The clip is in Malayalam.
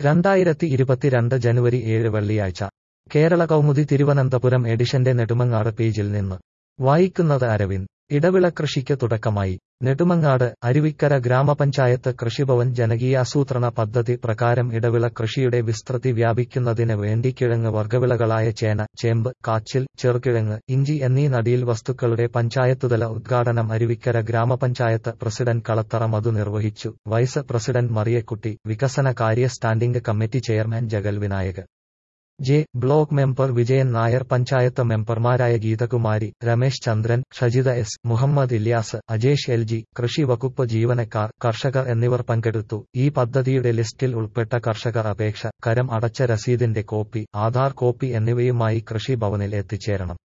രണ്ടായിരത്തി ഇരുപത്തിരണ്ട് ജനുവരി ഏഴ് വെള്ളിയാഴ്ച കേരള കൗമുദി തിരുവനന്തപുരം എഡിഷന്റെ നെടുമങ്ങാട് പേജിൽ നിന്ന് വായിക്കുന്നത് അരവിന്ദ് ഇടവിള കൃഷിക്ക് തുടക്കമായി നെടുമങ്ങാട് അരുവിക്കര ഗ്രാമപഞ്ചായത്ത് കൃഷിഭവൻ ജനകീയാസൂത്രണ പദ്ധതി പ്രകാരം ഇടവിള കൃഷിയുടെ വിസ്തൃതി വ്യാപിക്കുന്നതിന് വേണ്ടി കിഴങ്ങ് വർഗ്ഗവിളകളായ ചേന ചേമ്പ് കാച്ചിൽ ചെറുകിഴങ്ങ് ഇഞ്ചി എന്നീ നടീൽ വസ്തുക്കളുടെ പഞ്ചായത്തുതല ഉദ്ഘാടനം അരുവിക്കര ഗ്രാമപഞ്ചായത്ത് പ്രസിഡന്റ് കളത്തറ മധു നിർവഹിച്ചു വൈസ് പ്രസിഡന്റ് മറിയക്കുട്ടി വികസന കാര്യ standing committee chairman Jagal Vinayak J block member Vijayan Nair panchayat മെമ്പർമാരായ Geethakumari Ramesh Chandran Shajitha S Muhammad Ilyas Ajesh L G കൃഷി വകുപ്പ് ജീവനക്കാർ കർഷകർ എന്നിവർ പങ്കെടുത്തു ഈ പദ്ധതിയുടെ ലിസ്റ്റിൽ ഉൾപ്പെട്ട കർഷകർ അപേക്ഷ കരം അടച്ച രസീതിന്റെ കോപ്പി ആധാർ കോപ്പി എന്നിവയുമായി കൃഷി ഭവനിൽ എത്തിച്ചേരണം